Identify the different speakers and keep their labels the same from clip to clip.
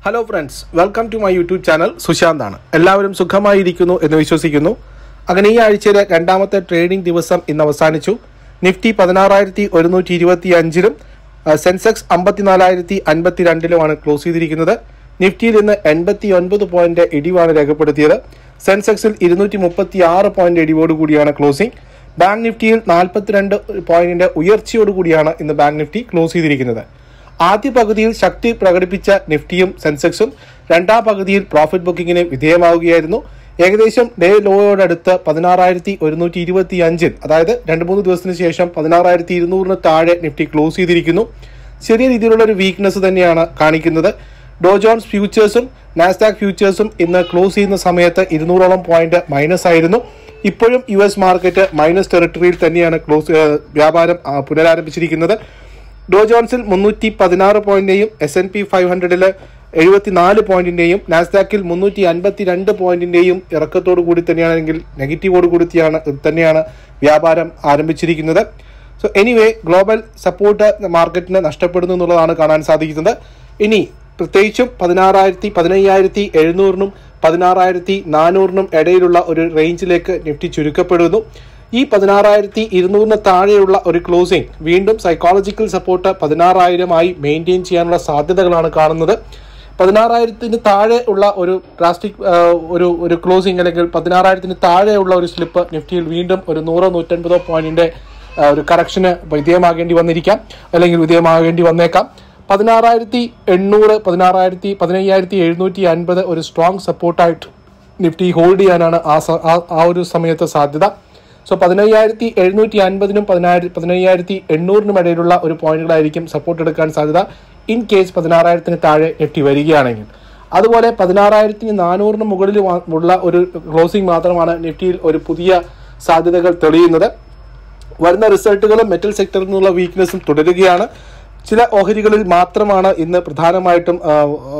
Speaker 1: hello friends welcome to my YouTube channel സുശാന്താണ് എല്ലാവരും സുഖമായിരിക്കുന്നു എന്ന് വിശ്വസിക്കുന്നു അങ്ങനെ ഈ ആഴ്ചയിലെ രണ്ടാമത്തെ ട്രേഡിംഗ് ദിവസം ഇന്ന് അവസാനിച്ചു നിഫ്റ്റി പതിനാറായിരത്തി ഒരുന്നൂറ്റി ഇരുപത്തി അഞ്ചിലും സെൻസെക്സ് അമ്പത്തിനാലായിരത്തി അൻപത്തി രണ്ടിലുമാണ് ക്ലോസ് ചെയ്തിരിക്കുന്നത് നിഫ്റ്റിയിൽ ഇന്ന് എൺപത്തി ഒൻപത് പോയിന്റ് ഇടിവാണ് രേഖപ്പെടുത്തിയത് സെൻസെക്സിൽ ഇരുന്നൂറ്റി മുപ്പത്തി ആറ് പോയിന്റ് ഇടിവോടുകൂടിയാണ് ക്ലോസിംഗ് ബാങ്ക് നിഫ്റ്റിയിൽ നാൽപ്പത്തിരണ്ട് പോയിന്റിന്റെ ഉയർച്ചയോടുകൂടിയാണ് ഇന്ന് ബാങ്ക് നിഫ്റ്റി ക്ലോസ് ചെയ്തിരിക്കുന്നത് ആദ്യ പകുതിയിൽ ശക്തി പ്രകടിപ്പിച്ച നിഫ്റ്റിയും സെൻസെക്സും രണ്ടാം പകുതിയിൽ പ്രോഫിറ്റ് ബുക്കിങ്ങിന് വിധേയമാവുകയായിരുന്നു ഏകദേശം ഡേ ലോയോടടുത്ത് പതിനാറായിരത്തി ഒരുന്നൂറ്റി ഇരുപത്തി അഞ്ചിൽ അതായത് രണ്ട് മൂന്ന് ദിവസത്തിന് ശേഷം പതിനാറായിരത്തി ഇരുന്നൂറിന് താഴെ നിഫ്റ്റി ക്ലോസ് ചെയ്തിരിക്കുന്നു ചെറിയ രീതിയിലുള്ള ഒരു വീക്ക്നെസ് തന്നെയാണ് കാണിക്കുന്നത് ഡോ ജോൺസ് ഫ്യൂച്ചേഴ്സും നാസ്ഡാക് ഫ്യൂച്ചേഴ്സും ഇന്ന് ക്ലോസ് ചെയ്യുന്ന സമയത്ത് ഇരുന്നൂറോളം പോയിന്റ് മൈനസ് ആയിരുന്നു ഇപ്പോഴും യു എസ് മാർക്കറ്റ് മൈനസ് ടെറിട്ടറിയിൽ തന്നെയാണ് ക്ലോസ് ഏഹ്, വ്യാപാരം ആ, പുനരാരംഭിച്ചിരിക്കുന്നത് ഡോ ജോൺസിൽ മുന്നൂറ്റി പതിനാറ് പോയിന്റിന്റെയും എസ് എൻ പി ഫൈവ് ഹൺഡ്രഡിൽ എഴുപത്തിനാല് പോയിന്റിന്റെയും നാസ്ഡാക്കിൽ മുന്നൂറ്റി അൻപത്തി രണ്ട് പോയിന്റിന്റെയും ഇറക്കത്തോടു കൂടി തന്നെയാണെങ്കിൽ നെഗറ്റീവോട് കൂടിയാണ് തന്നെയാണ് വ്യാപാരം ആരംഭിച്ചിരിക്കുന്നത് സോ എനിവേ ഗ്ലോബൽ സപ്പോർട്ട് മാർക്കറ്റിന് നഷ്ടപ്പെടുന്നു എന്നുള്ളതാണ് കാണാൻ സാധിക്കുന്നത് ഇനി പ്രത്യേകിച്ചും പതിനാറായിരത്തി പതിനയ്യായിരത്തി എഴുന്നൂറിനും പതിനാറായിരത്തി നാനൂറിനും ഇടയിലുള്ള ഒരു റേഞ്ചിലേക്ക് നിഫ്റ്റി ചുരുക്കപ്പെടുന്നു ഈ പതിനാറായിരത്തി ഇരുന്നൂറിന് താഴെയുള്ള ഒരു ക്ലോസിംഗ് വീണ്ടും സൈക്കോളജിക്കൽ സപ്പോർട്ട് പതിനാറായിരമായി മെയിൻറ്റെയിൻ ചെയ്യാനുള്ള സാധ്യതകളാണ് കാണുന്നത് പതിനാറായിരത്തിന് താഴെ ഉള്ള ഒരു പ്ലാസ്റ്റിക് ഒരു ഒരു ക്ലോസിംഗ് അല്ലെങ്കിൽ പതിനാറായിരത്തിന് താഴെയുള്ള ഒരു സ്ലിപ്പ് നിഫ്റ്റിയിൽ വീണ്ടും ഒരു നൂറോ നൂറ്റൻപതോ പോയിന്റിന്റെ ആ, ഒരു കറക്ഷന് വിധേയമാകേണ്ടി വന്നിരിക്കാം അല്ലെങ്കിൽ വിധേയമാകേണ്ടി വന്നേക്കാം പതിനാറായിരത്തി എണ്ണൂറ് പതിനാറായിരത്തി പതിനയ്യായിരത്തി എഴുന്നൂറ്റി അൻപത് ഒരു സ്ട്രോങ് സപ്പോർട്ടായിട്ട് നിഫ്റ്റി ഹോൾഡ് ചെയ്യാനാണ് ആ സ- ആ- ആ ഒരു സമയത്ത് സാധ്യത സോ പതിനയ്യായിരത്തി എഴുന്നൂറ്റി അൻപതിനും പതിനായിരത്തി പതിനയ്യായിരത്തി എണ്ണൂറിനും ഇടയിലുള്ള ഒരു പോയിന്റുകളായിരിക്കും സപ്പോർട്ട് എടുക്കാൻ സാധ്യത ഇൻ കേസ് പതിനാറായിരത്തിന് താഴെ നിഫ്റ്റി വരികയാണെങ്കിൽ അതുപോലെ പതിനാറായിരത്തിന് നാനൂറിന് മുകളിൽ വാ- ഉള്ള ഒരു ക്ലോസിംഗ് മാത്രമാണ് നിഫ്റ്റിയിൽ ഒരു പുതിയ സാധ്യതകൾ തെളിയുന്നത് വരുന്ന റിസൾട്ടുകളും മെറ്റൽ സെക്ടറിൽ നിന്നുള്ള വീക്ക്നെസ്സും തുടരുകയാണ് ചില ഓഹരികളിൽ മാത്രമാണ് ഇന്ന് പ്രധാനമായിട്ടും ആ,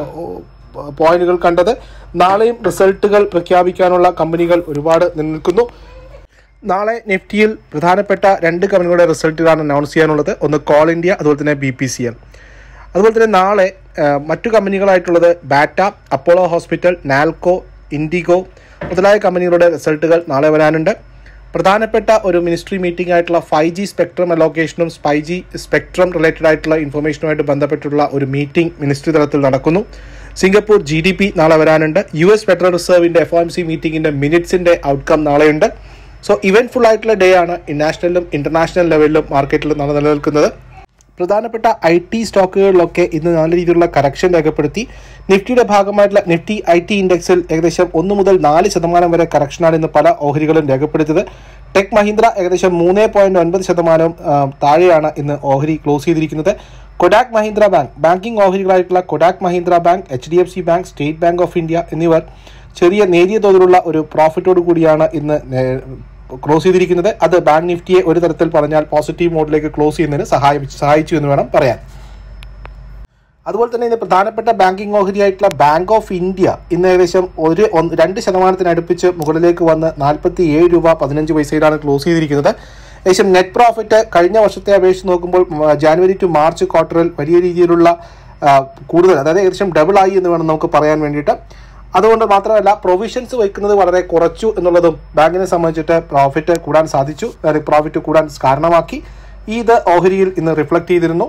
Speaker 1: ആ, പോയിന്റുകൾ കണ്ടത് നാളെയും റിസൾട്ടുകൾ പ്രഖ്യാപിക്കാനുള്ള കമ്പനികൾ ഒരുപാട് നിൽക്കുന്നു നാളെ നിഫ്റ്റിയിൽ പ്രധാനപ്പെട്ട രണ്ട് കമ്പനികളുടെ റിസൾട്ടുകളാണ് അനൗൺസ് ചെയ്യാനുള്ളത് ഒന്ന് കോൾ ഇന്ത്യ അതുപോലെ തന്നെ ബി പി സി എൽ അതുപോലെ തന്നെ നാളെ ആ, മറ്റു കമ്പനികളായിട്ടുള്ളത് Bata Apollo hospital NALCO IndiGo മുതലായ കമ്പനികളുടെ റിസൾട്ടുകൾ നാളെ വരാനുണ്ട് പ്രധാനപ്പെട്ട ഒരു മിനിസ്ട്രി മീറ്റിംഗ് ആയിട്ടുള്ള ഫൈവ് ജി സ്പെക്ട്രം അലോക്കേഷനും ഫൈവ് ജി സ്പെക്ട്രം റിലേറ്റഡ് ആയിട്ടുള്ള ഇൻഫർമേഷനുമായിട്ട് ബന്ധപ്പെട്ടുള്ള ഒരു മീറ്റിംഗ് മിനിസ്ട്രി തലത്തിൽ നടക്കുന്നു സിംഗപ്പൂർ ജി ഡി പി നാളെ വരാനുണ്ട് യു എസ് ഫെഡറൽ റിസർവിന്റെ എഫ് എം സി മീറ്റിംഗിന്റെ മിനിറ്റ്സിന്റെ ഔട്ട്കം നാളെയുണ്ട് സോ ഇവന്റ്ഫുൾ ആയിട്ടുള്ള ഡേ ആണ് നാഷണലിലും ഇന്റർനാഷണൽ ലെവലിലും മാർക്കറ്റിൽ നാളെ നിലനിൽക്കുന്നത് പ്രധാനപ്പെട്ട ഐ ടി സ്റ്റോക്കുകളിലൊക്കെ ഇന്ന് നല്ല രീതിയിലുള്ള കറക്ഷൻ രേഖപ്പെടുത്തി നിഫ്റ്റിയുടെ ഭാഗമായിട്ടുള്ള നിഫ്റ്റി ഐ ടി ഇൻഡെക്സിൽ ഏകദേശം ഒന്ന് മുതൽ നാല് ശതമാനം വരെ കറക്ഷനാണ് ഇന്ന് പല ഓഹരികളും രേഖപ്പെടുത്തിയത് ടെക് മഹീന്ദ്ര ഏകദേശം മൂന്ന് പോയിന്റ് ഒൻപത് ശതമാനം ആ, താഴെയാണ് ഇന്ന് ഓഹരി ക്ലോസ് ചെയ്തിരിക്കുന്നത് കൊഡാക് മഹീന്ദ്ര ബാങ്ക് ബാങ്കിംഗ് ഓഹരികളായിട്ടുള്ള Kotak Mahindra bank H D F C bank State Bank of India എന്നിവർ ചെറിയ നേരിയ തോതിലുള്ള ഒരു പ്രോഫിറ്റോട് കൂടിയാണ് ഇന്ന് നേ- ക്ലോസ് ചെയ്തിരിക്കുന്നത് അത് ബാങ്ക് നിഫ്റ്റിയെ ഒരു തരത്തിൽ പറഞ്ഞാൽ പോസിറ്റീവ് മോഡിലേക്ക് ക്ലോസ് ചെയ്യുന്നതിന് സഹായം സഹായിച്ചു എന്ന് വേണം പറയാൻ അതുപോലെ തന്നെ ഇന്ന് പ്രധാനപ്പെട്ട ബാങ്കിംഗ് ഓഹരിയായിട്ടുള്ള ബാങ്ക് ഓഫ് ഇന്ത്യ ഇന്ന് ഏകദേശം ഒരു ഒന്ന് രണ്ട് ശതമാനത്തിന് അടുപ്പിച്ച് മുകളിലേക്ക് വന്ന് നാൽപ്പത്തി ഏഴ് രൂപ പതിനഞ്ച് പൈസയിലാണ് ക്ലോസ് ചെയ്തിരിക്കുന്നത് ഏകദേശം നെറ്റ് പ്രോഫിറ്റ് കഴിഞ്ഞ വർഷത്തെ അപേക്ഷിച്ച് നോക്കുമ്പോൾ ഉം, ജാനുവരി ടു മാർച്ച് ക്വാർട്ടറിൽ വലിയ രീതിയിലുള്ള ആ, കൂടുതൽ അതായത് ഏകദേശം ഡബിൾ ആയി എന്ന് വേണം നമുക്ക് പറയാൻ വേണ്ടിയിട്ട് അതുകൊണ്ട് മാത്രമല്ല പ്രൊവിഷൻസ് വയ്ക്കുന്നത് വളരെ കുറച്ചു എന്നുള്ളതും ബാങ്കിനെ സംബന്ധിച്ചിട്ട് പ്രോഫിറ്റ് കൂടാൻ സാധിച്ചു അതായത് പ്രോഫിറ്റ് കൂടാൻ കാരണമാക്കി ഇത് ഓഹരിയിൽ ഇന്ന് റിഫ്ലക്ട് ചെയ്തിരുന്നു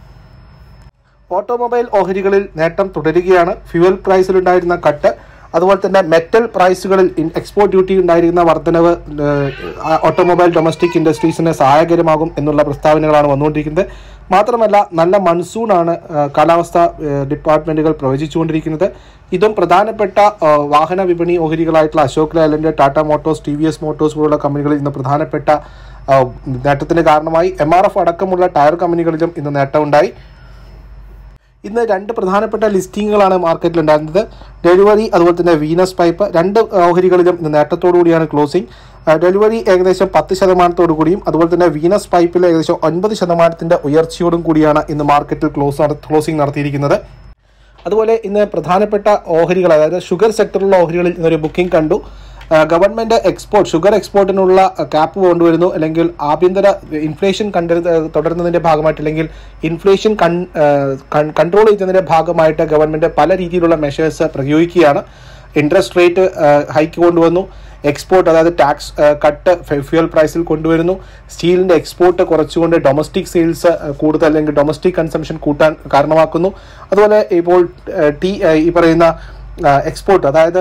Speaker 1: ഓട്ടോമൊബൈൽ ഓഹരികളിൽ നേട്ടം തുടരുകയാണ് ഫ്യൂവൽ പ്രൈസിലുണ്ടായിരുന്ന കട്ട് അതുപോലെ തന്നെ മെറ്റൽ പ്രൈസുകളിൽ ഇൻ- എക്സ്പോർട്ട് ഡ്യൂട്ടി ഉണ്ടായിരുന്ന വർധനവ് ഏഹ്, ആ ഓട്ടോമൊബൈൽ ഡൊമസ്റ്റിക് ഇൻഡസ്ട്രീസിന് സഹായകരമാകും എന്നുള്ള പ്രസ്താവനകളാണ് വന്നുകൊണ്ടിരിക്കുന്നത് മാത്രമല്ല നല്ല മൺസൂണാണ് ഏഹ്, കാലാവസ്ഥ ഏഹ്, ഡിപ്പാർട്ട്മെന്റുകൾ പ്രവചിച്ചുകൊണ്ടിരിക്കുന്നത് ഇതും പ്രധാനപ്പെട്ട ഏഹ്, വാഹന വിപണി ഓഹരികളായിട്ടുള്ള Ashok Leyland Tata Motors T V S Motors പോലുള്ള കമ്പനികളിൽ ഇന്ന് പ്രധാനപ്പെട്ട ഏഹ്, നേട്ടത്തിന് കാരണമായി എം ആർ എഫ് അടക്കമുള്ള ടയർ കമ്പനികളിലും ഇന്ന് നേട്ടമുണ്ടായി ഇന്ന് രണ്ട് പ്രധാനപ്പെട്ട ലിസ്റ്റിങ്ങുകളാണ് മാർക്കറ്റിൽ ഉണ്ടായിരുന്നത് ഡെലിവറി അതുപോലെ തന്നെ വീനസ് പൈപ്പ് രണ്ട് ഓഹരികളിലും ഇന്ന് നേട്ടത്തോടു കൂടിയാണ് ക്ലോസിംഗ് ഡെലിവറി ഏകദേശം പത്ത് ശതമാനത്തോടു കൂടിയും അതുപോലെ തന്നെ വീനസ് പൈപ്പിൽ ഏകദേശം ഒൻപത് ശതമാനത്തിന്റെ ഉയർച്ചയോടും കൂടിയാണ് ഇന്ന് മാർക്കറ്റിൽ ക്ലോസ് ക്ലോസിംഗ് നടത്തിയിരിക്കുന്നത് അതുപോലെ ഇന്ന് പ്രധാനപ്പെട്ട ഓഹരികൾ അതായത് ഷുഗർ സെക്ടറിലുള്ള ഓഹരികളിൽ ഇന്നൊരു ബുക്കിംഗ് കണ്ടു ഗവൺമെന്റ് എക്സ്പോർട്ട് ഷുഗർ എക്സ്പോർട്ടിനുള്ള ക്യാപ്പ് കൊണ്ടുവരുന്നു അല്ലെങ്കിൽ ആഭ്യന്തര ഇൻഫ്ലേഷൻ കണ്ടു തുടരുന്നതിന്റെ ഭാഗമായിട്ട് അല്ലെങ്കിൽ ഇൻഫ്ലേഷൻ കൺട്രോൾ ചെയ്യുന്നതിന്റെ ഭാഗമായിട്ട് ഗവൺമെന്റ് പല രീതിയിലുള്ള മെഷേഴ്സ് പ്രയോഗിക്കുകയാണ് ഇൻട്രസ്റ്റ് റേറ്റ് ഹൈക്ക് കൊണ്ടുവന്നു എക്സ്പോർട്ട് അതായത് ടാക്സ് കട്ട് ഫ്യൂൽ പ്രൈസിൽ കൊണ്ടുവരുന്നു സ്റ്റീലിന്റെ എക്സ്പോർട്ട് കുറച്ചുകൊണ്ട് ഡൊമസ്റ്റിക് സെയിൽസ് കൂടുതൽ അല്ലെങ്കിൽ ഡൊമസ്റ്റിക് കൺസംഷൻ കൂട്ടാൻ കാരണമാക്കുന്നു അതുപോലെ ഇപ്പോൾ ടീ ഈ പറയുന്ന എക്സ്പോർട്ട് അതായത്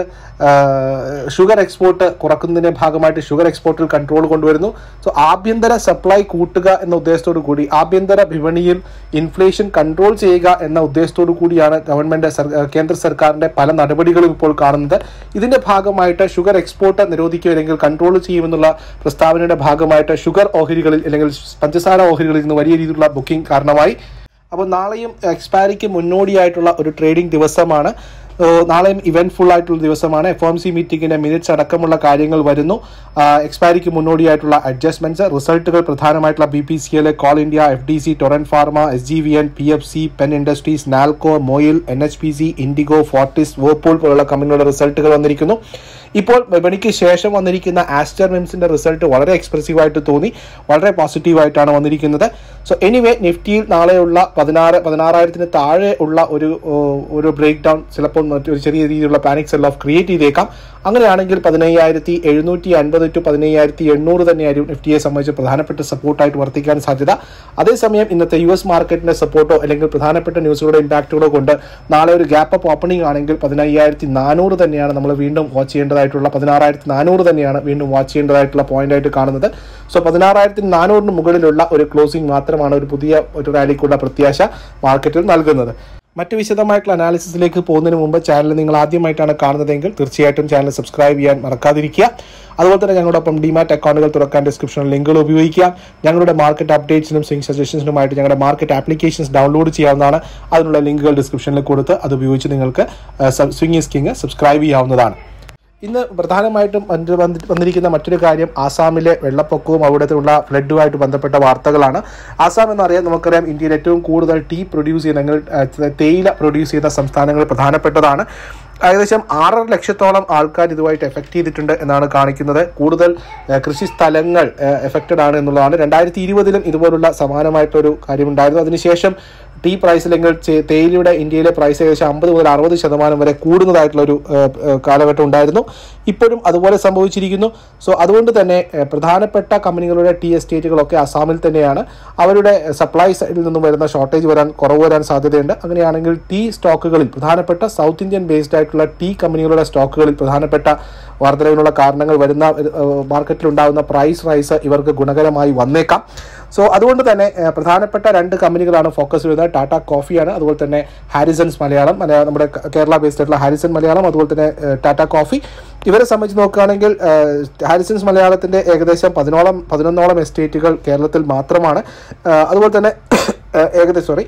Speaker 1: ഷുഗർ എക്സ്പോർട്ട് കുറക്കുന്നതിന്റെ ഭാഗമായിട്ട് ഷുഗർ എക്സ്പോർട്ടിൽ കൺട്രോൾ കൊണ്ടുവരുന്നു സോ ആഭ്യന്തര സപ്ലൈ കൂട്ടുക എന്ന ഉദ്ദേശത്തോടു കൂടി ആഭ്യന്തര വിപണിയിൽ ഇൻഫ്ലേഷൻ കൺട്രോൾ ചെയ്യുക എന്ന ഉദ്ദേശത്തോടു കൂടിയാണ് ഗവൺമെന്റ് കേന്ദ്ര സർക്കാരിന്റെ പല നടപടികളും ഇപ്പോൾ കാണുന്നത് ഇതിന്റെ ഭാഗമായിട്ട് ഷുഗർ എക്സ്പോർട്ട് നിരോധിക്കുക അല്ലെങ്കിൽ കൺട്രോൾ ചെയ്യുമെന്നുള്ള പ്രസ്താവനയുടെ ഭാഗമായിട്ട് ഷുഗർ ഓഹരികളിൽ അല്ലെങ്കിൽ പഞ്ചസാര ഓഹരികളിൽ നിന്ന് വലിയ രീതിയിലുള്ള ബുക്കിംഗ് കാരണമായി അപ്പോൾ നാളെയും എക്സ്പയറിക്ക് മുന്നോടിയായിട്ടുള്ള ഒരു ട്രേഡിംഗ് ദിവസമാണ് നാളെയും ഇവന്റ് ഫുൾ ആയിട്ടുള്ള ദിവസമാണ് എഫ് എം സി മീറ്റിംഗിന്റെ മിനിറ്റ്സ് അടക്കമുള്ള കാര്യങ്ങൾ വരുന്നു എക്സ്പയറിക്ക് മുന്നോടിയായിട്ടുള്ള അഡ്ജസ്റ്റ്മെന്റ്സ് റിസൾട്ടുകൾ പ്രധാനമായിട്ടുള്ള B P C L Coal India F D C Torrent Pharma S G V N P F C Pen Industries NALCO MOIL N H P C IndiGo Fortis വോപ്പോൾ പോലുള്ള കമ്പനികളുടെ റിസൾട്ടുകൾ വന്നിരിക്കുന്നു ഇപ്പോൾ വിപണിക്ക് ശേഷം വന്നിരിക്കുന്ന ആസ്റ്റർ മിംസിന്റെ റിസൾട്ട് വളരെ എക്സ്പ്രസീവ് ആയിട്ട് തോന്നി വളരെ പോസിറ്റീവ് ആയിട്ടാണ് വന്നിരിക്കുന്നത് സോ എനിവേ നിഫ്റ്റിയിൽ നാളെയുള്ള പതിനാറ് പതിനാറായിരത്തിന് താഴെ ഉള്ള ഒരു ഒരു ബ്രേക്ക് ഡൗൺ ചിലപ്പോൾ മറ്റൊരു ചെറിയ രീതിയിലുള്ള പാനിക് സെൽ ഓഫ് ക്രിയേറ്റ് ചെയ്തേക്കാം അങ്ങനെയാണെങ്കിൽ പതിനയ്യായിരത്തി എഴുന്നൂറ്റി അൻപത് ടു പതിനയ്യായിരത്തി എണ്ണൂറ് തന്നെയായിരിക്കും നിഫ്റ്റിയെ സംബന്ധിച്ച് പ്രധാനപ്പെട്ട സപ്പോർട്ടായിട്ട് വർത്തിക്കാൻ സാധ്യത അതേസമയം ഇന്നത്തെ യു എസ് മാർക്കറ്റിന്റെ സപ്പോർട്ടോ അല്ലെങ്കിൽ പ്രധാനപ്പെട്ട ന്യൂസുകളുടെ ഇമ്പാക്റ്റുകളോ കൊണ്ട് നാളെ ഒരു ഗ്യാപ്പ് അപ്പ് ഓപ്പണിംഗ് ആണെങ്കിൽ പതിനയ്യായിരത്തി നാനൂറ് തന്നെയാണ് നമ്മൾ വീണ്ടും വാച്ച് ചെയ്യേണ്ടതായിട്ടുള്ള പതിനാറായിരത്തി നാനൂറ് തന്നെയാണ് വീണ്ടും വാച്ച് ചെയ്യേണ്ടതായിട്ടുള്ള പോയിന്റ് ആയിട്ട് കാണുന്നത് സോ പതിനാറായിരത്തി നാനൂറിന് മുകളിലുള്ള ഒരു ക്ലോസിംഗ് മാത്രമാണ് ഒരു പുതിയ ഒരു റാലിക്കുള്ള പ്രത്യാശ മാർക്കറ്റിൽ നൽകുന്നത് മറ്റ് വിശദമായിട്ടുള്ള അനാലിസിസിലേക്ക് പോകുന്നതിന് മുമ്പ് ചാനൽ നിങ്ങൾ ആദ്യമായിട്ടാണ് കാണുന്നതെങ്കിൽ തീർച്ചയായിട്ടും ചാനൽ സബ്സ്ക്രൈബ് ചെയ്യാൻ മറക്കാതിരിക്കുക അതുപോലെ തന്നെ ഞങ്ങളോടൊപ്പം ഡിമാറ്റ് അക്കൗണ്ടുകൾ തുറക്കാൻ ഡിസ്ക്രിപ്ഷനിൽ ലിങ്കുകൾ ഉപയോഗിക്കാം ഞങ്ങളുടെ മാർക്കറ്റ് അപ്ഡേറ്റ്സിനും സ്വിംഗ് സജഷൻസിനുമായിട്ട് ഞങ്ങളുടെ മാർക്കറ്റ് ആപ്ലിക്കേഷൻസ് ഡൗൺലോഡ് ചെയ്യാവുന്നതാണ് അതിനുള്ള ലിങ്കുകൾ ഡിസ്ക്രിപ്ഷനിൽ കൊടുത്ത് അത് ഉപയോഗിച്ച് നിങ്ങൾക്ക് സ്വിംഗ് സ്കിങ് സബ്സ്ക്രൈബ് ചെയ്യാവുന്നതാണ് ഇന്ന് പ്രധാനമായിട്ടും വന്ന് വന്ന് വന്നിരിക്കുന്ന മറ്റൊരു കാര്യം ആസാമിലെ വെള്ളപ്പൊക്കവും അവിടുത്തെ ഫ്ലഡുമായിട്ട് ബന്ധപ്പെട്ട വാർത്തകളാണ് ആസാം എന്നറിയാം നമുക്കറിയാം ഇന്ത്യയിൽ ഏറ്റവും കൂടുതൽ ടീ പ്രൊഡ്യൂസ് ചെയ്യുന്ന അല്ലെങ്കിൽ തേയില പ്രൊഡ്യൂസ് ചെയ്യുന്ന സംസ്ഥാനങ്ങൾ പ്രധാനപ്പെട്ടതാണ് ഏകദേശം ആറര ലക്ഷത്തോളം ആൾക്കാർ ഇതുമായിട്ട് എഫക്ട് ചെയ്തിട്ടുണ്ട് എന്നാണ് കാണിക്കുന്നത് കൂടുതൽ കൃഷി സ്ഥലങ്ങൾ എഫക്റ്റഡ് ആണ് എന്നുള്ളതാണ് രണ്ടായിരത്തി ഇരുപതിലും ഇതുപോലുള്ള സമാനമായിട്ടൊരു കാര്യമുണ്ടായിരുന്നു അതിനുശേഷം ടീ പ്രൈസ് അല്ലെങ്കിൽ തേയിലയുടെ ഇന്ത്യയിലെ പ്രൈസ് ഏകദേശം അമ്പത് മുതൽ അറുപത് ശതമാനം വരെ കൂടുന്നതായിട്ടുള്ള ഒരു കാലഘട്ടം ഉണ്ടായിരുന്നു ഇപ്പോഴും അതുപോലെ സംഭവിച്ചിരിക്കുന്നു സോ അതുകൊണ്ട് തന്നെ പ്രധാനപ്പെട്ട കമ്പനികളുടെ ടീ എസ്റ്റേറ്റുകളൊക്കെ അസാമിൽ തന്നെയാണ് അവരുടെ സപ്ലൈ സൈഡിൽ നിന്നും വരുന്ന ഷോർട്ടേജ് വരാൻ കുറവ് വരാൻ സാധ്യതയുണ്ട് അങ്ങനെയാണെങ്കിൽ ടീ സ്റ്റോക്കുകളിൽ പ്രധാനപ്പെട്ട സൗത്ത് ഇന്ത്യൻ ബേസ്ഡ് ആയിട്ടുള്ള ടീ കമ്പനികളുടെ സ്റ്റോക്കുകളിൽ പ്രധാനപ്പെട്ട വർധനവിനുള്ള കാരണങ്ങൾ വരുന്ന മാർക്കറ്റിൽ ഉണ്ടാകുന്ന പ്രൈസ് റൈസ് ഇവർക്ക് ഗുണകരമായി വന്നേക്കാം സോ അതുകൊണ്ട് തന്നെ പ്രധാനപ്പെട്ട രണ്ട് കമ്പനികളാണ് ഫോക്കസ് ചെയ്യുന്നത് ടാറ്റ കോഫിയാണ് അതുപോലെ തന്നെ ഹാരിസൺസ് മലയാളം നമ്മുടെ കേരള ബേസ്ഡ് ആയിട്ടുള്ള ഹാരിസൺ മലയാളം അതുപോലെ തന്നെ ടാറ്റ കോഫി ഇവരെ സംബന്ധിച്ച് നോക്കുകയാണെങ്കിൽ ഹാരിസൺസ് മലയാളത്തിന്റെ ഏകദേശം പതിനോളം പതിനൊന്നോളം എസ്റ്റേറ്റുകൾ കേരളത്തിൽ മാത്രമാണ് അതുപോലെ തന്നെ ഏകദേശം സോറി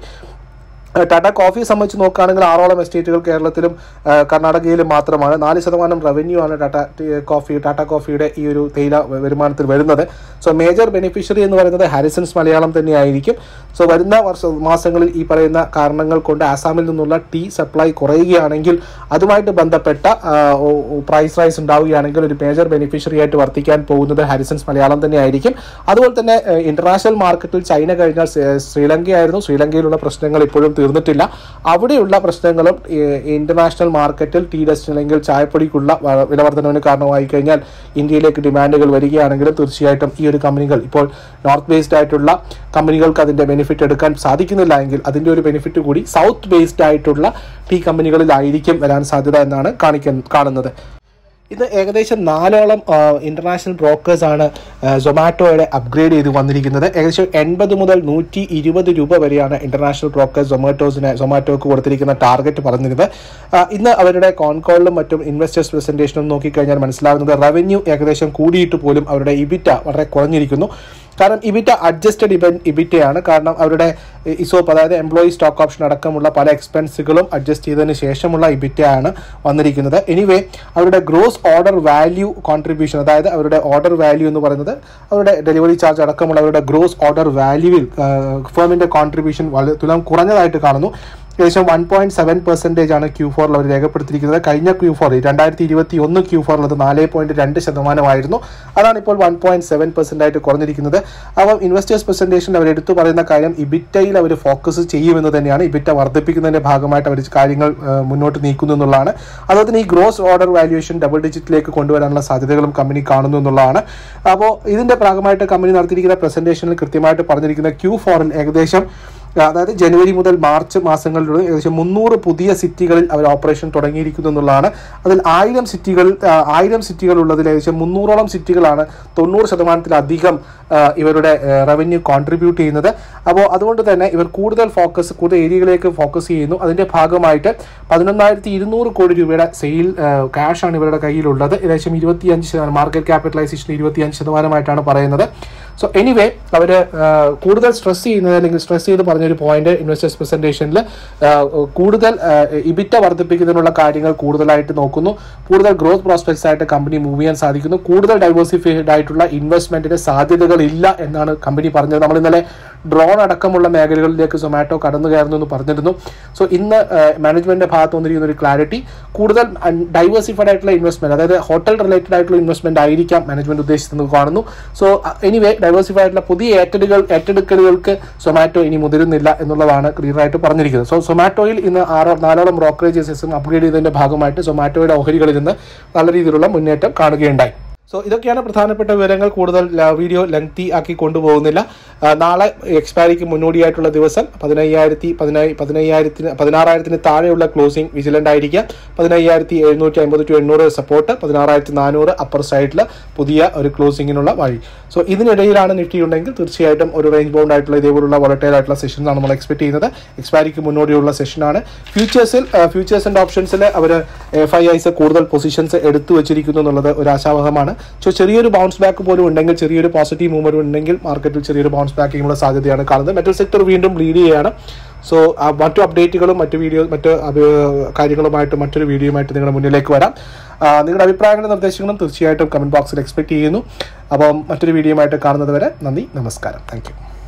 Speaker 1: ടാറ്റ കോഫിയെ സംബന്ധിച്ച് നോക്കുകയാണെങ്കിൽ ആറോളം എസ്റ്റേറ്റുകൾ കേരളത്തിലും കർണാടകയിലും മാത്രമാണ് നാല് ശതമാനം റവന്യൂ ആണ് ടാറ്റ കോഫി ടാറ്റ കോഫിയുടെ ഈ ഒരു തേയില വരുമാനത്തിൽ വരുന്നത് സോ മേജർ ബെനിഫിഷ്യറി എന്ന് പറയുന്നത് ഹാരിസൺസ് മലയാളം തന്നെയായിരിക്കും സോ വരുന്ന വർഷ മാസങ്ങളിൽ ഈ പറയുന്ന കാരണങ്ങൾ കൊണ്ട് ആസാമിൽ നിന്നുള്ള ടീ സപ്ലൈ കുറയുകയാണെങ്കിൽ അതുമായിട്ട് ബന്ധപ്പെട്ട പ്രൈസ് റൈസ് ഉണ്ടാവുകയാണെങ്കിൽ ഒരു മേജർ ബെനിഫിഷ്യറി ആയിട്ട് വർത്തിക്കാൻ പോകുന്നത് ഹാരിസൺസ് മലയാളം തന്നെയായിരിക്കും അതുപോലെ തന്നെ ഇന്റർനാഷണൽ മാർക്കറ്റിൽ ചൈന കഴിഞ്ഞാൽ ശ്രീലങ്കയായിരുന്നു ശ്രീലങ്കയിലുള്ള പ്രശ്നങ്ങൾ ഇപ്പോഴും തീർന്നിട്ടില്ല അവിടെയുള്ള പ്രശ്നങ്ങളും ഇന്റർനാഷണൽ മാർക്കറ്റിൽ ടീ ഡസ്റ്റ് അല്ലെങ്കിൽ ചായപ്പൊടിക്കുള്ള വിലവർദ്ധനവിന് കാരണമായി കഴിഞ്ഞാൽ ഇന്ത്യയിലേക്ക് ഡിമാൻഡുകൾ വരികയാണെങ്കിലും തീർച്ചയായിട്ടും ഈ ഒരു കമ്പനികൾ ഇപ്പോൾ നോർത്ത് ബേസ്ഡ് ആയിട്ടുള്ള കമ്പനികൾക്ക് അതിന്റെ ബെനിഫിറ്റ് എടുക്കാൻ സാധിക്കുന്നില്ല എങ്കിൽ അതിന്റെ ഒരു ബെനിഫിറ്റ് കൂടി സൗത്ത് ബേസ്ഡ് ആയിട്ടുള്ള ടീ കമ്പനികളിലായിരിക്കും വരാൻ സാധ്യത എന്നാണ് കാണിക്കാൻ കാണുന്നത് ഇത് ഏകദേശം നാലോളം ഇന്റർനാഷണൽ ബ്രോക്കേഴ്സ് ആണ് സൊമാറ്റോയുടെ അപ്ഗ്രേഡ് ചെയ്ത് വന്നിരിക്കുന്നത് ഏകദേശം എൺപത് മുതൽ നൂറ്റി ഇരുപത് രൂപ വരെയാണ് ഇന്റർനാഷണൽ ബ്രോക്കേഴ്സ് സൊമാറ്റോസിന് സൊമാറ്റോക്ക് കൊടുത്തിരിക്കുന്ന ടാർഗറ്റ് പറഞ്ഞിരുന്നത് ഇന്ന് അവരുടെ കോൺകോളിലും മറ്റും ഇൻവെസ്റ്റേഴ്സ് പ്രസന്റേഷനും നോക്കിക്കഴിഞ്ഞാൽ മനസ്സിലാകുന്നത് റവന്യൂ ഏകദേശം കൂടിയിട്ട് പോലും അവരുടെ ഇബിറ്റ വളരെ കുറഞ്ഞിരിക്കുന്നു കാരണം ഇബിറ്റ അഡ്ജസ്റ്റഡ് ഇബൻ ഇബിറ്റയാണ് കാരണം അവരുടെ ഇസോപ്പ് അതായത് എംപ്ലോയി സ്റ്റോക്ക് ഓപ്ഷൻ അടക്കമുള്ള പല എക്സ്പെൻസുകളും അഡ്ജസ്റ്റ് ചെയ്തതിന് ശേഷമുള്ള ഇബിറ്റയാണ് വന്നിരിക്കുന്നത് എനിവേ അവരുടെ ഗ്രോസ് ഓർഡർ വാല്യൂ കോൺട്രിബ്യൂഷൻ അതായത് അവരുടെ ഓർഡർ വാല്യൂ എന്ന് പറയുന്നത് അവരുടെ ഡെലിവറി ചാർജ് അടക്കമുള്ള അവരുടെ ഗ്രോസ് ഓർഡർ വാല്യൂവിൽ ഫേമിന്റെ കോൺട്രിബ്യൂഷൻ വളരെ തുലം കുറഞ്ഞതായിട്ട് കാണുന്നു ഏകദേശം വൺ പോയിന്റ് സെവൻ പെർസെൻറ്റേജ് ആണ് ക്യൂ ഫോറിൽ അവർ രേഖപ്പെടുത്തിയിരിക്കുന്നത് കഴിഞ്ഞ ക്യൂ ഫോർ രണ്ടായിരത്തി ഇരുപത്തി ഒന്ന് ക്യൂ ഫോറിൽ അത് നാല് പോയിന്റ് രണ്ട് ശതമാനമായിരുന്നു അതാണ് ഇപ്പോൾ വൺ പോയിന്റ് സെവൻ പെർസെന്റ് ആയിട്ട് കുറഞ്ഞിരിക്കുന്നത് അപ്പം ഇൻവെസ്റ്റേഴ്സ് പ്രസന്റേഷനിൽ അവർ എടുത്തു പറയുന്ന കാര്യം ഇബിറ്റയിൽ അവർ ഫോക്കസ് ചെയ്യുമെന്ന് തന്നെയാണ് ഇബിറ്റ വർദ്ധിപ്പിക്കുന്നതിന്റെ ഭാഗമായിട്ട് അവർ കാര്യങ്ങൾ ആ, മുന്നോട്ട് നീക്കുന്നു എന്നുള്ളതാണ് അതുപോലെ തന്നെ ഈ ഗ്രോസ് ഓർഡർ വാല്യുവേഷൻ ഡബിൾ ഡിജിറ്റിലേക്ക് കൊണ്ടുവരാനുള്ള സാധ്യതകളും കമ്പനി കാണുന്നു എന്നുള്ളതാണ് അപ്പോൾ ഇതിന്റെ ഭാഗമായിട്ട് കമ്പനി നടത്തിയിരിക്കുന്ന പ്രസന്റേഷനിൽ കൃത്യമായിട്ട് പറഞ്ഞിരിക്കുന്ന ക്യൂ ഫോറിൽ ഏകദേശം അതായത് ജനുവരി മുതൽ മാർച്ച് മാസങ്ങളിലുള്ള ഏകദേശം മുന്നൂറ് പുതിയ സിറ്റികളിൽ അവർ ഓപ്പറേഷൻ തുടങ്ങിയിരിക്കുന്നു എന്നുള്ളതാണ് അതിൽ ആയിരം സിറ്റികൾ ആ, ആയിരം സിറ്റികൾ ഉള്ളതിൽ ഏകദേശം മുന്നൂറോളം സിറ്റികളാണ് തൊണ്ണൂറ് ശതമാനത്തിലധികം ആ, ഇവരുടെ റവന്യൂ കോൺട്രിബ്യൂട്ട് ചെയ്യുന്നത് അപ്പോൾ അതുകൊണ്ട് തന്നെ ഇവർ കൂടുതൽ ഫോക്കസ് കൂടുതൽ ഏരിയകളിലേക്ക് ഫോക്കസ് ചെയ്യുന്നു അതിന്റെ ഭാഗമായിട്ട് പതിനൊന്നായിരത്തി ഇരുന്നൂറ് കോടി രൂപയുടെ സെയിൽ ക്യാഷാണ് ഇവരുടെ കയ്യിലുള്ളത് ഏകദേശം ഇരുപത്തിയഞ്ച് ശതമാനം മാർക്കറ്റ് ക്യാപിറ്റലൈസേഷൻ ഇരുപത്തിയഞ്ച് ശതമാനമായിട്ടാണ് പറയുന്നത് സോ എനിവേ അവർ കൂടുതൽ സ്ട്രെസ് ചെയ്യുന്നത് അല്ലെങ്കിൽ സ്ട്രെസ് ചെയ്ത് പറഞ്ഞൊരു പോയിന്റ് ഇൻവെസ്റ്റേഴ്സ് പ്രസന്റേഷനിൽ കൂടുതൽ ഇബിറ്റ വർദ്ധിപ്പിക്കുന്നതിനുള്ള കാര്യങ്ങൾ കൂടുതലായിട്ട് നോക്കുന്നു കൂടുതൽ ഗ്രോത്ത് പ്രോസ്പെക്ട്സ് ആയിട്ട് കമ്പനി മൂവ് ചെയ്യാൻ സാധിക്കുന്നു കൂടുതൽ ഡൈവേഴ്സിഫൈഡ് ആയിട്ടുള്ള ഇൻവെസ്റ്റ്മെന്റിന് സാധ്യതകൾ ഇല്ല എന്നാണ് കമ്പനി പറഞ്ഞത് നമ്മൾ ഇന്നലെ ഡ്രോൺ അടക്കമുള്ള മേഖലകളിലേക്ക് സൊമാറ്റോ കടന്നു കയറുന്നു എന്ന് പറഞ്ഞിരുന്നു സോ ഇന്ന് മാനേജ്മെന്റിന്റെ ഭാഗത്ത് വന്നിരിക്കുന്ന ഒരു ക്ലാരിറ്റി കൂടുതൽ ഡൈവേഴ്സിഫൈഡ് ആയിട്ടുള്ള ഇൻവെസ്റ്റ്മെന്റ് അതായത് ഹോട്ടൽ റിലേറ്റഡ് ആയിട്ടുള്ള ഇൻവെസ്റ്റ്മെന്റ് ആയിരിക്കാം മാനേജ്മെന്റ് ഉദ്ദേശിച്ചതെന്ന് കാണുന്നു സോ എനിവേ ഡൈവേഴ്സിഫൈഡ് ആയിട്ടുള്ള പുതിയ ഏറ്റെടുകൾ ഏറ്റെടുക്കലുകൾക്ക് സൊമാറ്റോ ഇനി മുതിരുന്നില്ല എന്നുള്ളതാണ് ക്ലിയർ ആയിട്ട് പറഞ്ഞിരിക്കുന്നത് സോ സൊമാറ്റോയിൽ ഇന്ന് ആറോ നാലോളം ബ്രോക്കറേജസും അപ്ഗ്രേഡ് ചെയ്തതിന്റെ ഭാഗമായിട്ട് സൊമാറ്റോയുടെ ഓഹരികളിൽ നിന്ന് നല്ല രീതിയിലുള്ള മുന്നേറ്റം കാണുകയുണ്ടായി സോ ഇതൊക്കെയാണ് പ്രധാനപ്പെട്ട വിവരങ്ങൾ കൂടുതൽ ല- വീഡിയോ ലെങ്തി ആക്കി കൊണ്ടുപോകുന്നില്ല ആ, നാളെ എക്സ്പയറിക്ക് മുന്നോടിയായിട്ടുള്ള ദിവസം പതിനയ്യായിരത്തി പതിനായി പതിനയ്യായിരത്തിന് പതിനാറായിരത്തിന് താഴെയുള്ള ക്ലോസിംഗ് വിജിലന്റ് ആയിരിക്കുക പതിനയ്യായിരത്തി എഴുന്നൂറ്റി അമ്പത് ടു എണ്ണൂറ് സപ്പോർട്ട് പതിനാറായിരത്തി നാനൂറ് അപ്പർ സൈഡിൽ പുതിയ ഒരു ക്ലോസിങ്ങിനുള്ള വഴി സോ ഇതിനിടയിലാണ് നിഫ്റ്റി ഉണ്ടെങ്കിൽ തീർച്ചയായിട്ടും ഒരു റേഞ്ച് ബൗണ്ട് ആയിട്ടുള്ള ഇതേപോലുള്ള വോളറ്റൈൽ ആയിട്ടുള്ള സെഷൻസ് ആണ് നമ്മൾ എക്സ്പെക്ട് ചെയ്യുന്നത് എക്സ്പയറിക്ക് മുന്നോടിയുള്ള സെഷനാണ് ഫ്യൂച്ചേഴ്സിൽ ഫ്യൂച്ചേഴ്സ് ആൻഡ് ഓപ്ഷൻസിൽ അവർ എഫ് ഐ ഐസ് കൂടുതൽ പൊസിഷൻസ് എടുത്തു വെച്ചിരിക്കുന്നു എന്നുള്ളത് ഒരു ആശാവഹമാണ് സോ ചെറിയൊരു ബൗൺസ് ബാക്ക് പോലും ഉണ്ടെങ്കിൽ ചെറിയൊരു പോസിറ്റീവ് മൂവ്മെന്റ് ഉണ്ടെങ്കിൽ മാർക്കറ്റിൽ ചെറിയൊരു ബൗൺസ് ബാക്കിങ്ങുള്ള സാധ്യതയാണ് കാണുന്നത് മെറ്റൽ സെക്ടർ വീണ്ടും ലീഡ് ചെയ്യുകയാണ് സോ മറ്റു അപ്ഡേറ്റുകളും മറ്റു വീഡിയോ മറ്റ് അഭി- കാര്യങ്ങളുമായിട്ട് മറ്റൊരു വീഡിയോയുമായിട്ട് നിങ്ങളുടെ മുന്നിലേക്ക് വരാം ആ, നിങ്ങളുടെ അഭിപ്രായങ്ങളും നിർദ്ദേശങ്ങളും തീർച്ചയായിട്ടും കമന്റ് ബോക്സിൽ എക്സ്പെക്ട് ചെയ്യുന്നു അപ്പം മറ്റൊരു വീഡിയോയുമായിട്ട് കാണുന്നത് വരെ നന്ദി നമസ്കാരം താങ്ക് യു